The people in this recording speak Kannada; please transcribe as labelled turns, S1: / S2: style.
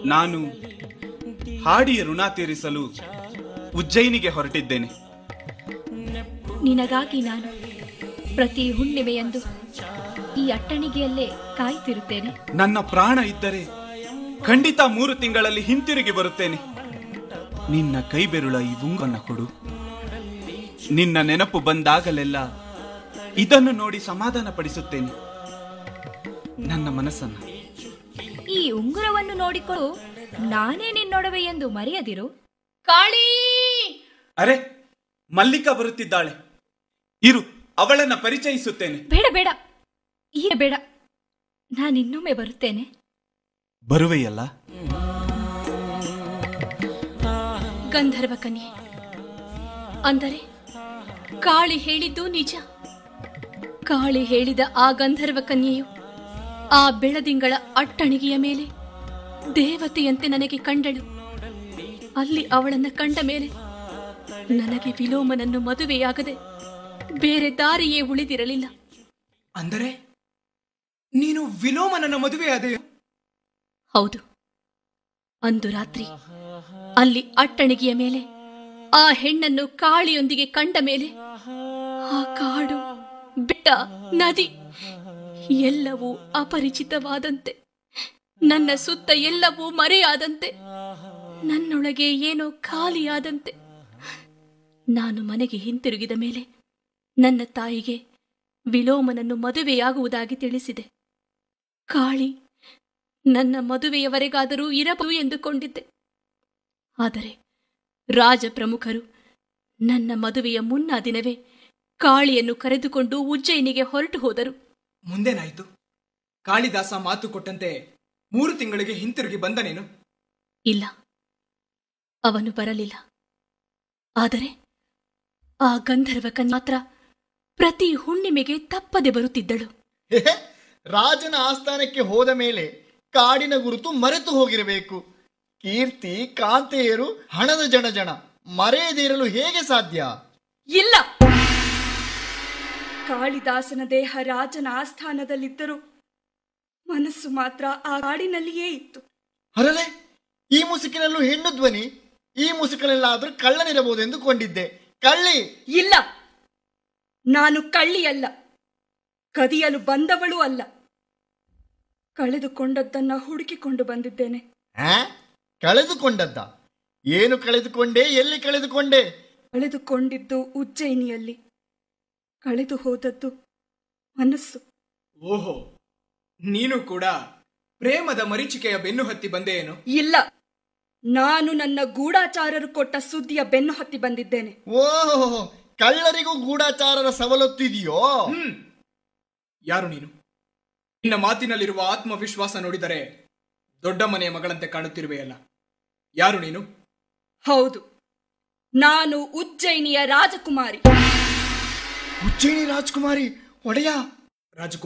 S1: ನಾನು ಹಾಡಿಯ ಋಣ ತೀರಿಸಲು ಉಜ್ಜಯಿನಿಗೆ ಹೊರಟಿದ್ದೇನೆ
S2: ನಿನಗಾಗಿ ನಾನು ಪ್ರತಿ ಹುಣ್ಣಿಮೆಯಂದು ಈ ಅಟ್ಟಣಿಗೆಯಲ್ಲೇ ಕಾಯ್ತಿರುತ್ತೇನೆ
S1: ನನ್ನ ಪ್ರಾಣ ಇದ್ದರೆ ಖಂಡಿತ ಮೂರು ತಿಂಗಳಲ್ಲಿ ಹಿಂತಿರುಗಿ ಬರುತ್ತೇನೆ ನಿನ್ನ ಕೈ ಬೆರುಳ ಈ ಉಂಗನ್ನ ಕೊಡು ನಿನ್ನ ನೆನಪು ಬಂದಾಗಲೆಲ್ಲ ಇದನ್ನು ನೋಡಿ ಸಮಾಧಾನ ಪಡಿಸುತ್ತೇನೆ ನನ್ನ ಮನಸ್ಸನ್ನ
S2: ಈ ಉಂಗುರವನ್ನು ನೋಡಿಕೊಂಡು ನಾನೇ ನಿನ್ನೊಡವೆ ಎಂದು ಮರೆಯದಿರು
S3: ಕಾಳಿ
S1: ಅರೆ ಮಲ್ಲಿಕಾ ಬರುತ್ತಿದ್ದಾಳೆ ಇರು ಅವಳನ್ನ ಪರಿಚಯಿಸುತ್ತೇನೆ
S2: ಬೇಡ ಬೇಡ ಈಗ ಬೇಡ ನಾನಿನ್ನೊಮ್ಮೆ ಬರುತ್ತೇನೆ
S1: ಬರುವೆಯಲ್ಲ
S3: ಗಂಧರ್ವ ಕನ್ಯೆ ಅಂದರೆ ಕಾಳಿ ಹೇಳಿದ್ದು ನಿಜ ಕಾಳಿ ಹೇಳಿದ ಆ ಗಂಧರ್ವ ಕನ್ಯೆಯು ಆ ಬೆಳದಿಂಗಳ ಅಟ್ಟಣಿಗೆಯ ಮೇಲೆ ದೇವತೆಯಂತೆ ನನಗೆ ಕಂಡಳು ಅಲ್ಲಿ ಅವಳನ್ನ ಕಂಡ ಮೇಲೆ ನನಗೆ ವಿಲೋಮನನ್ನು ಮದುವೆಯಾಗದೆ ಬೇರೆ ದಾರಿಯೇ ಉಳಿದಿರಲಿಲ್ಲ
S4: ಅಂದರೆ ನೀನು ವಿಲೋಮನನ ಮದುವೆಯಾದೆಯೋ
S3: ಹೌದು ಅಂದು ರಾತ್ರಿ ಅಲ್ಲಿ ಅಟ್ಟಣಿಗೆಯ ಮೇಲೆ ಆ ಹೆಣ್ಣನ್ನು ಕಾಳಿಯೊಂದಿಗೆ ಕಂಡ ಮೇಲೆ ಆ ಕಾಡು ಬೆಟ್ಟ ನದಿ ಎಲ್ಲವೂ ಅಪರಿಚಿತವಾದಂತೆ ನನ್ನ ಸುತ್ತ ಎಲ್ಲವೂ ಮರೆಯಾದಂತೆ ನನ್ನೊಳಗೆ ಏನೋ ಖಾಲಿಯಾದಂತೆ ನಾನು ಮನೆಗೆ ಹಿಂತಿರುಗಿದ ಮೇಲೆ ನನ್ನ ತಾಯಿಗೆ ವಿಲೋಮನನ್ನು ಮದುವೆಯಾಗುವುದಾಗಿ ತಿಳಿಸಿದೆ ಕಾಳಿ ನನ್ನ ಮದುವೆಯವರೆಗಾದರೂ ಇರಬಹುದು ಎಂದುಕೊಂಡಿದ್ದೆ ಆದರೆ ರಾಜ ಪ್ರಮುಖರು ನನ್ನ ಮದುವೆಯ ಮುನ್ನಾ ದಿನವೇ ಕಾಳಿಯನ್ನು ಕರೆದುಕೊಂಡು ಉಜ್ಜಯಿನಿಗೆ ಹೊರಟು ಹೋದರು
S4: ಮುಂದೇನಾಯ್ತು ಕಾಳಿದಾಸ ಮಾತು ಕೊಟ್ಟಂತೆ ಮೂರು ತಿಂಗಳಿಗೆ ಹಿಂತಿರುಗಿ ಬಂದನೇನು
S3: ಇಲ್ಲ ಅವನು ಬರಲಿಲ್ಲ ಆದರೆ ಆ ಗಂಧರ್ವ ಕನ್ಯೆ ಮಾತ್ರ ಪ್ರತಿ ಹುಣ್ಣಿಮೆಗೆ ತಪ್ಪದೆ ಬರುತ್ತಿದ್ದಳು
S5: ಹೆಹೆ, ರಾಜನ ಆಸ್ಥಾನಕ್ಕೆ ಹೋದ ಮೇಲೆ ಕಾಡಿನ ಗುರುತು ಮರೆತು ಹೋಗಿರಬೇಕು ಕೀರ್ತಿ ಕಾಂತೆಯರು ಹಣದ ಜನ ಜನ ಮರೆಯದಿರಲು ಹೇಗೆ ಸಾಧ್ಯ
S6: ಇಲ್ಲ ಕಾಳಿದಾಸನ ದೇಹ ರಾಜನ ಆಸ್ಥಾನದಲ್ಲಿದ್ದರೂ ಮನಸ್ಸು ಮಾತ್ರ ಆ ಕಾಡಿನಲ್ಲಿಯೇ ಇತ್ತು
S5: ಅರಲೆ ಈ ಮುಸುಕಿನಲ್ಲೂ ಹೆಣ್ಣು ಧ್ವನಿ ಈ ಮುಸುಕಲೆಲ್ಲಾದ್ರೂ ಕಳ್ಳನಿರಬಹುದೆಂದು ಕೊಂಡಿದ್ದೆ ಕಳ್ಳಿ
S6: ಇಲ್ಲ ನಾನು ಕಳ್ಳಿಯಲ್ಲ ಕದಿಯಲು ಬಂದವಳೂ ಅಲ್ಲ ಕಳೆದುಕೊಂಡದ್ದನ್ನ ಹುಡುಕಿಕೊಂಡು ಬಂದಿದ್ದೇನೆ
S5: ಆ? ಕಳೆದುಕೊಂಡದ್ದ ಏನು ಕಳೆದುಕೊಂಡೆ ಎಲ್ಲಿ ಕಳೆದುಕೊಂಡೆ
S6: ಕಳೆದುಕೊಂಡಿದ್ದು ಉಜ್ಜಯಿನಿಯಲ್ಲಿ ಕಳೆದು ಹೋದದ್ದು ಮನಸ್ಸು
S4: ಓಹೋ ನೀನು ಕೂಡ ಪ್ರೇಮದ ಮರೀಚಿಕೆಯ ಬೆನ್ನು ಹತ್ತಿ ಬಂದೆಯೇನು
S6: ಇಲ್ಲ ನಾನು ನನ್ನ ಗೂಢಾಚಾರರು ಕೊಟ್ಟ ಸುದ್ದಿಯ ಬೆನ್ನು ಹತ್ತಿ ಬಂದಿದ್ದೇನೆ
S5: ಓಹೋ ಕಳ್ಳರಿಗೂ ಗೂಢಾಚಾರರ ಸವಲತ್ತಿದೆಯೋ
S4: ಹ್ಮ್ ಯಾರು ನೀನು ನಿನ್ನ ಮಾತಿನಲ್ಲಿರುವ ಆತ್ಮವಿಶ್ವಾಸ ನೋಡಿದರೆ ದೊಡ್ಡ ಮನೆಯ ಮಗಳಂತೆ ಕಾಣುತ್ತಿರುವೆಯಲ್ಲ ಯಾರು ನೀನು
S6: ಹೌದು ನಾನು ಉಜ್ಜಯಿನಿಯ ರಾಜಕುಮಾರಿ
S5: ಉಜ್ಜಯಿನಿ ರಾಜ್ಕುಮಾರಿ ಒಡೆಯ
S4: ರಾಜಕುಮಾರ